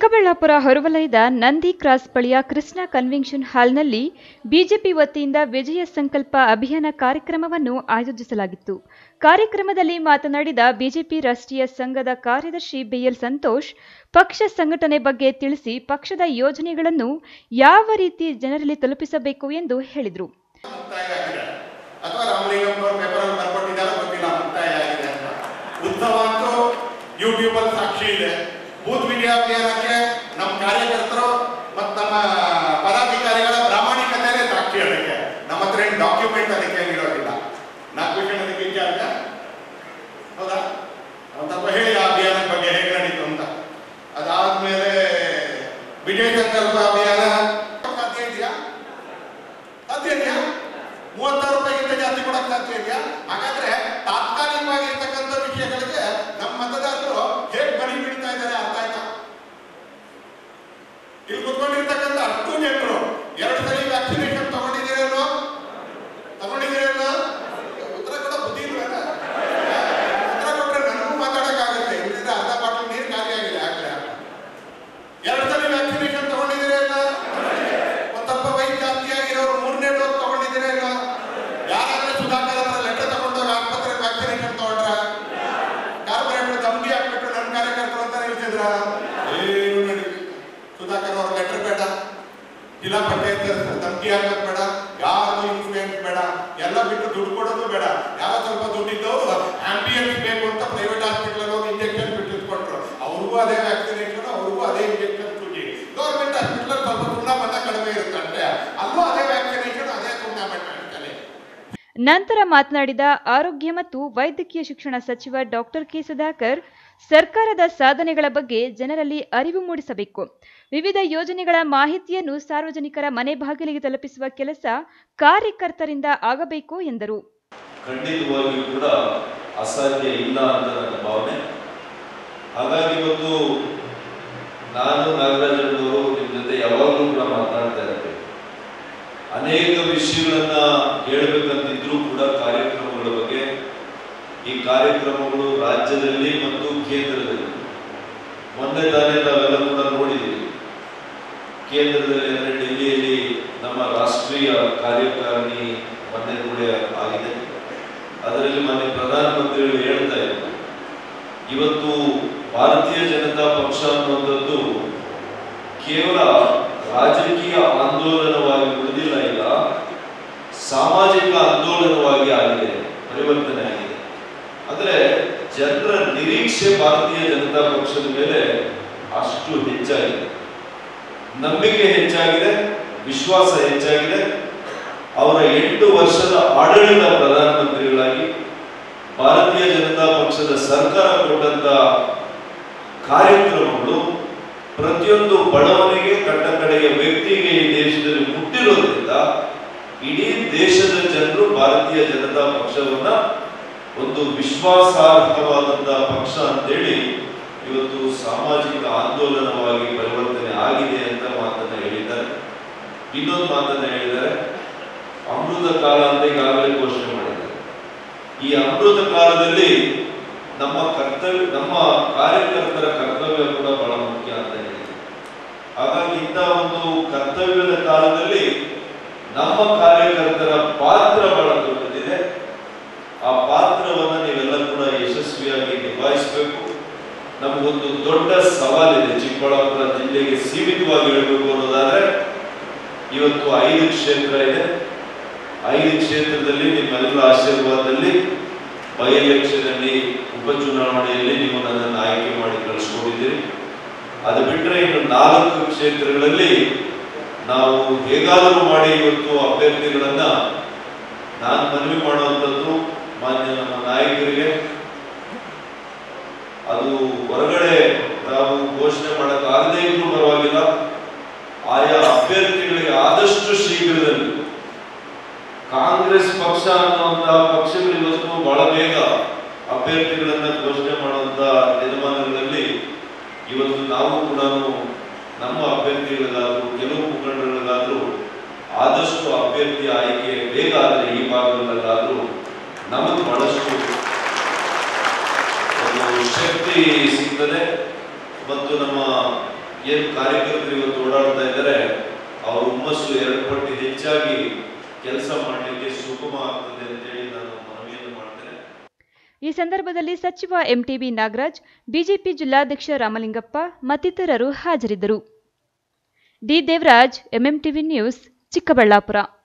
ಚಿಕ್ಕಬಳ್ಳಾಪುರ ಹೊರವಲಯದ ನಂದಿ ಕ್ರಾಸ್ ಬಳಿಯ ಕೃಷ್ಣ ಕನ್ವೆನ್ಷನ್ ಹಾಲ್ನಲ್ಲಿ ಬಿಜೆಪಿ ವತಿಯಿಂದ ವಿಜಯ ಸಂಕಲ್ಪ ಅಭಿಯಾನ ಕಾರ್ಯಕ್ರಮವನ್ನು ಆಯೋಜಿಸಲಾಗಿತ್ತು ಕಾರ್ಯಕ್ರಮದಲ್ಲಿ ಮಾತನಾಡಿದ ಬಿಜೆಪಿ ರಾಷ್ಟ್ರೀಯ ಸಂಘದ ಕಾರ್ಯದರ್ಶಿ ಬಿಎಲ್ ಸಂತೋಷ್ ಪಕ್ಷ ಸಂಘಟನೆ ಬಗ್ಗೆ ತಿಳಿಸಿ ಪಕ್ಷದ ಯೋಜನೆಗಳನ್ನು ಯಾವ ರೀತಿ ಜನರಲ್ಲಿ ತಲುಪಿಸಬೇಕು ಎಂದು ಹೇಳಿದರು ಮುಕ್ತಾಯ ಆಗಿದೆ ಅಥವಾ ರಾಮಲಿಂಗಂ ಅವರು ಪೇಪರ್ ಅಲ್ಲಿ ಬರ್ಕೊಟ್ಟಿದ್ದಾರೆ ಗೊತ್ತಿಲ್ಲ ಮುಕ್ತಾಯ ಆಗಿದೆ ಅಂತ ಉತ್ಸವ ಅಂತೂ ಯೂಟ್ಯೂಬ್ ಅಲ್ಲಿ ಸಾಕ್ಷಿ ಇದೆ ಬೂತ್ ವಿದ್ಯಾಭಿಯಾನಕ್ಕೆ ನಮ್ಮ ಕಾರ್ಯಕರ್ತರು ಮತ್ತು ನಮ್ಮ ಪದಾಧಿಕಾರಿಗಳ ಪ್ರಾಮಾಣಿಕತೆನೇ ಸಾಕ್ಷಿ ಅದಕ್ಕೆ ನಮ್ಮ ಹತ್ರ ಏನು ಡಾಕ್ಯುಮೆಂಟ್ ಅದಕ್ಕೆ ಇರೋದಿಲ್ಲ ನಾಲ್ಕು ವಿಷಯ ಅದಕ್ಕೆ ಇನ್ಚಾರ್ಜ ಹೌದಾ ಒಂದು ಸ್ವಲ್ಪ ಹೇಳಿ ಆ ಅಭಿಯಾನದ ಬಗ್ಗೆ ಹೇಗೆ ನಡೀತು ಅಂತ ಅದಾದ್ಮೇಲೆ ವಿಜಯ ಸಂಕಲ್ಪ ಅಭಿಯಾನ ಸಾಧ್ಯ ಇದೆಯಾ ಸಾಧ್ಯ ಇದೆಯಾ ಮೂವತ್ತಾರು ರೂಪಾಯಿಗಿಂತ ಜಾಸ್ತಿ ಕೊಡಕ್ ಸಾಧ್ಯ ಇದೆಯಾ ಹಾಗಾದ್ರೆ ತಾತ್ಕಾಲಿಕವಾಗಿ ಇರ್ತಕ್ಕಂಥ ವಿಷಯಗಳಿಗೆ ನಮ್ಮ ಮತದಾರರು ಹೇಗೆ ಬಲಿ ಬೀಳ್ತಾ ಇದ್ದಾರೆ ಅರ್ಥ ಆಯ್ತಾ ಇಲ್ಲಿ ಕುತ್ಕೊಂಡಿರ್ತಕ್ಕಂಥ ಅಷ್ಟು ಜನರು ಎರಡು ಸಲ ವ್ಯಾಕ್ಸಿನೇಷನ್ ತಗೊಂಡಿದ್ದೀರೇನೋ ತಗೊಂಡಿದ್ದೀರೇನೋ ಉತ್ತರ ಕೊಡೋ ಬುದ್ಧಿ ಇಲ್ವೇನ ಉತ್ತರ ಕೊಟ್ರೆ ನನಗೂ ಮಾತಾಡಕ್ಕಾಗುತ್ತೆ ಇಲ್ಲಿಂದ ಅರ್ಧ ಬಾಟಲ್ ನೀರು ಖಾಲಿ ಆಗಿದೆ ಆಗ್ಲೇ ಎರಡು ಸಲ ವ್ಯಾಕ್ಸಿನೇಷನ್ ತಗೊಂಡಿದ್ದೀರೇನೋ ಒಂದ್ ಸ್ವಲ್ಪ ವಯಸ್ಸು ಜಾಸ್ತಿ ಆಗಿರೋರು ಮೂರನೇ ಡೋಸ್ ತಗೊಂಡಿದ್ದೀರಾ ಇಲ್ಲ ಯಾರಾದ್ರೂ ಸುಧಾಕರ್ ಹತ್ರ ಲೆಟರ್ ತಗೊಂಡಾಗ ಆಸ್ಪತ್ರೆ ವ್ಯಾಕ್ಸಿನೇಷನ್ ತಗೊಂಡ್ರ ಕಾರ್ಪೊರೇಟರ್ ಧಮ್ಕಿ ಹಾಕ್ಬಿಟ್ಟು ನನ್ನ ಕಾರ್ಯಕರ್ತರು ಅಂತ ಹೇಳ್ತಿದ್ರ ಏನು ನಡೀಲಿ ಸುಧಾಕರ್ ಅವ್ರ ಲೆಟರ್ ಬೇಡ ಜಿಲ್ಲಾ ಪಂಚಾಯತ್ ಧಮ್ಕಿ ಹಾಕೋದ್ ಬೇಡ ಯಾರು ಇನ್ಫ್ಲೂಯೆನ್ಸ್ ಬೇಡ ಎಲ್ಲ ಬಿಟ್ಟು ದುಡ್ಡು ಕೊಡೋದು ಬೇಡ ಯಾವ ಸ್ವಲ್ಪ ದುಡ್ಡಿದ್ದವರು ಆಂಬಿಯನ್ಸ್ ಬೇಕು ಅಂತ ಪ್ರೈವೇಟ್ ಹಾಸ್ಪಿಟಲ್ ಹೋಗಿ ಇಂಜೆಕ್ಷನ್ ಬಿಟ್ಟಿಸ್ಕೊಟ್ರು ಅವ್ರಿಗೂ ಅದೇ ವ್ಯಾಕ್ಸಿನೇಷನ್ ಅವ್ರಿಗೂ ಅದೇ ಇಂಜೆಕ್ಷನ್ ಸುಜಿ ಗೌರ್ಮೆಂಟ್ ಹಾಸ್ಪಿಟಲ್ ಸ್ವಲ್ಪ ಟೂರ್ನಾಮೆಂಟ್ ಕಡಿಮೆ ಇರುತ್ತಂತೆ ಅಲ್ಲೂ ಅದೇ ವ್ಯಾಕ್ಸಿನೇಷನ್ ಅದೇ ಟೂರ್ನಾಮೆಂಟ್ ಮಾಡ್ತಾರೆ ನಂತರ ಮಾತನಾಡಿದ ಆರೋಗ್ಯ ಮತ್ತು ವೈದ್ಯಕೀಯ ಶಿಕ್ಷಣ ಸಚಿವ ಡಾಕ್ಟರ್ ಕೆ ಸುಧಾಕರ್ ಸರ್ಕಾರದ ಸಾಧನೆಗಳ ಬಗ್ಗೆ ಜನರಲ್ಲಿ ಅರಿವು ಮೂಡಿಸಬೇಕು ವಿವಿಧ ಯೋಜನೆಗಳ ಮಾಹಿತಿಯನ್ನು ಸಾರ್ವಜನಿಕರ ಮನೆ ಬಾಗಿಲಿಗೆ ತಲುಪಿಸುವ ಕೆಲಸ ಕಾರ್ಯಕರ್ತರಿಂದ ಆಗಬೇಕು ಎಂದರು ಖಂಡಿತವಾಗಿಯೂ ಕೂಡ ಅಸಾಧ್ಯ ಇಲ್ಲ ಅಂತ ನನ್ನ ಭಾವನೆ ಹಾಗಾಗಿ ಇವತ್ತು ನಾನು ನಾಗರಾಜನವರು ನಿಮ್ಮ ಜೊತೆ ಯಾವಾಗಲೂ ಕೂಡ ಮಾತನಾಡ್ತಾ ಇರ್ತೇವೆ ಅನೇಕ ವಿಷಯಗಳನ್ನ ಹೇಳ್ಬೇಕಂತಿದ್ರು ಕೂಡ ಕಾರ್ಯಕ್ರಮಗಳ ಬಗ್ಗೆ ಈ ಕಾರ್ಯಕ್ರಮಗಳು ರಾಜ್ಯದಲ್ಲಿ ಮತ್ತು ಕೇಂದ್ರದಲ್ಲಿ ಮೊನ್ನೆ ತಾನೇ ನಾವೆಲ್ಲ ಕೂಡ ನೋಡಿದ್ದೀವಿ ಕೇಂದ್ರದಲ್ಲಿ ಅಂದರೆ ಡೆಲ್ಲಿಯಲ್ಲಿ ನಮ್ಮ ರಾಷ್ಟ್ರೀಯ ಕಾರ್ಯಕಾರಿಣಿ ಮೊನ್ನೆ ಕೂಡ ಆಗಿದೆ ಅದರಲ್ಲಿ ಮೊನ್ನೆ ಪ್ರಧಾನಮಂತ್ರಿಗಳು ಹೇಳ್ತಾ ಇದ್ರು ಇವತ್ತು ಭಾರತೀಯ ಜನತಾ ಪಕ್ಷ ಅನ್ನುವಂಥದ್ದು ಕೇವಲ ರಾಜಕೀಯ ಆಂದೋಲನವಾಗಿ ಉಳಿದಿಲ್ಲ ಇಲ್ಲ ಸಾಮಾಜಿಕ ಆಂದೋಲನವಾಗಿ ಆಗಿದೆ ಪರಿವರ್ತನೆ ಆಗಿದೆ ಅಂದ್ರೆ ಜನರ ನಿರೀಕ್ಷೆ ಭಾರತೀಯ ಜನತಾ ಪಕ್ಷದ ಮೇಲೆ ಅಷ್ಟು ಹೆಚ್ಚಾಗಿದೆ ನಂಬಿಕೆ ಹೆಚ್ಚಾಗಿದೆ ವಿಶ್ವಾಸ ಹೆಚ್ಚಾಗಿದೆ ಅವರ ಎಂಟು ವರ್ಷದ ಆಡಳಿತ ಪ್ರಧಾನಮಂತ್ರಿಗಳಾಗಿ ಭಾರತೀಯ ಜನತಾ ಪಕ್ಷದ ಸರ್ಕಾರ ಕೊಟ್ಟಂತ ಕಾರ್ಯಕ್ರಮಗಳು ಪ್ರತಿಯೊಂದು ಬಡವನಿಗೆ ಕಟ್ಟ ಕಡೆಯ ವ್ಯಕ್ತಿಗೆ ಈ ದೇಶದಲ್ಲಿ ಮುಟ್ಟಿರೋದ್ರಿಂದ ಇಡೀ ದೇಶದ ಜನರು ಭಾರತೀಯ ಜನತಾ ಪಕ್ಷವನ್ನ ಒಂದು ವಿಶ್ವಾಸಾರ್ಹವಾದಂತಹ ಪಕ್ಷ ಅಂತೇಳಿ ಇವತ್ತು ಸಾಮಾಜಿಕ ಆಂದೋಲನವಾಗಿ ಪರಿವರ್ತನೆ ಆಗಿದೆ ಅಂತ ಮಾತನ್ನ ಹೇಳಿದ್ದಾರೆ ಇನ್ನೊಂದು ಮಾತನ್ನ ಹೇಳಿದ್ದಾರೆ ಅಮೃತ ಕಾಲ ಅಂತ ಈಗಾಗಲೇ ಘೋಷಣೆ ಮಾಡಿದ್ದಾರೆ ಈ ಅಮೃತ ಕಾಲದಲ್ಲಿ ನಮ್ಮ ಕರ್ತವ್ಯ ನಮ್ಮ ಕಾರ್ಯಕರ್ತರ ಕರ್ತವ್ಯ ಕೂಡ ಬಹಳ ಮುಖ್ಯ ಅಂತ ಹೇಳಿದ್ದಾರೆ ಹಾಗಾಗಿ ಇಂಥ ಒಂದು ಕರ್ತವ್ಯದ ಕಾಲದಲ್ಲಿ ನಮ್ಮ ಕಾರ್ಯಕರ್ತರ ಪಾತ್ರ ಬಹಳ ದೊಡ್ಡದಿದೆ ಆ ಪಾತ್ರವನ್ನ ನೀವೆಲ್ಲ ಕೂಡ ಯಶಸ್ವಿಯಾಗಿ ನಿಭಾಯಿಸಬೇಕು ನಮಗೊಂದು ದೊಡ್ಡ ಸವಾಲಿದೆ ಚಿಕ್ಕಬಳ್ಳಾಪುರ ಜಿಲ್ಲೆಗೆ ಸೀಮಿತವಾಗಿ ಹೇಳಬೇಕು ಅನ್ನೋದಾದ್ರೆ ಇವತ್ತು ಐದು ಕ್ಷೇತ್ರ ಇದೆ ಐದು ಕ್ಷೇತ್ರದಲ್ಲಿ ನಿಮ್ಮೆಲ್ಲರ ಆಶೀರ್ವಾದದಲ್ಲಿ ಬೈ ಎಲೆಕ್ಷನ್ ಅಲ್ಲಿ ಉಪಚುನಾವಣೆಯಲ್ಲಿ ನೀವು ನನ್ನನ್ನು ಆಯ್ಕೆ ಮಾಡಿ ಕಳಿಸ್ಕೊಂಡಿದ್ದೀರಿ ಅದು ಬಿಟ್ಟರೆ ಇನ್ನು ನಾಲ್ಕು ಕ್ಷೇತ್ರಗಳಲ್ಲಿ ನಾವು ಹೇಗಾದರೂ ಮಾಡಿ ಇವತ್ತು ಅಭ್ಯರ್ಥಿಗಳನ್ನ ನಾನು ಮನವಿ ಮಾಡುವಂಥದ್ದು ಮಾನ್ಯ ನಮ್ಮ ನಾಯಕರಿಗೆ ಅದು ಹೊರಗಡೆ ನಾವು ಘೋಷಣೆ ಮಾಡಕ್ಕಾಗದೇ ಇದ್ರೂ ಪರವಾಗಿಲ್ಲ ಆಯಾ ಅಭ್ಯರ್ಥಿಗಳಿಗೆ ಆದಷ್ಟು ಶೀಘ್ರದಲ್ಲಿ ಕಾಂಗ್ರೆಸ್ ಪಕ್ಷ ಅನ್ನುವಂತಹ ಪಕ್ಷಗಳು ಇವತ್ತು ಬಹಳ ಬೇಗ ಅಭ್ಯರ್ಥಿಗಳನ್ನ ಘೋಷಣೆ ಮಾಡುವಂತ ದಿನಮಾನಗಳಲ್ಲಿ ಇವತ್ತು ನಾವು ಕೂಡ ನಮ್ಮ ಅಭ್ಯರ್ಥಿಗಳಿಗಾದ್ರೂ ಕೆಲವು ಮುಖಂಡರಿಗಾದ್ರೂ ಆದಷ್ಟು ಅಭ್ಯರ್ಥಿ ಆಯ್ಕೆ ಬೇಗ ಆದರೆ ಈ ಭಾಗದಲ್ಲಾದ್ರೂ ನಮಗೆ ಬಹಳಷ್ಟು ಒಂದು ಶಕ್ತಿ ಸಿಗ್ತದೆ ಮತ್ತು ನಮ್ಮ ಏನು ಕಾರ್ಯಕರ್ತರು ಇವತ್ತು ಓಡಾಡ್ತಾ ಇದ್ದಾರೆ ಅವ್ರ ಹುಮ್ಮಸ್ಸು ಎರಡು ಪಟ್ಟು ಹೆಚ್ಚಾಗಿ ಕೆಲಸ ಮಾಡಲಿಕ್ಕೆ ಸುಗಮ ಆಗ್ತದೆ ಅಂತೇಳಿ ನಾನು ಮನವಿಯನ್ನು ಮಾಡ್ತೇನೆ ಈ ಸಂದರ್ಭದಲ್ಲಿ ಸಚಿವ ಎಂಟಿಬಿ ನಾಗರಾಜ್ ಬಿಜೆಪಿ ಜಿಲ್ಲಾಧ್ಯಕ್ಷ ರಾಮಲಿಂಗಪ್ಪ ಮತ್ತಿತರರು ಹಾಜರಿದ್ದರು D Devaraj MMTV news Chikkaballapur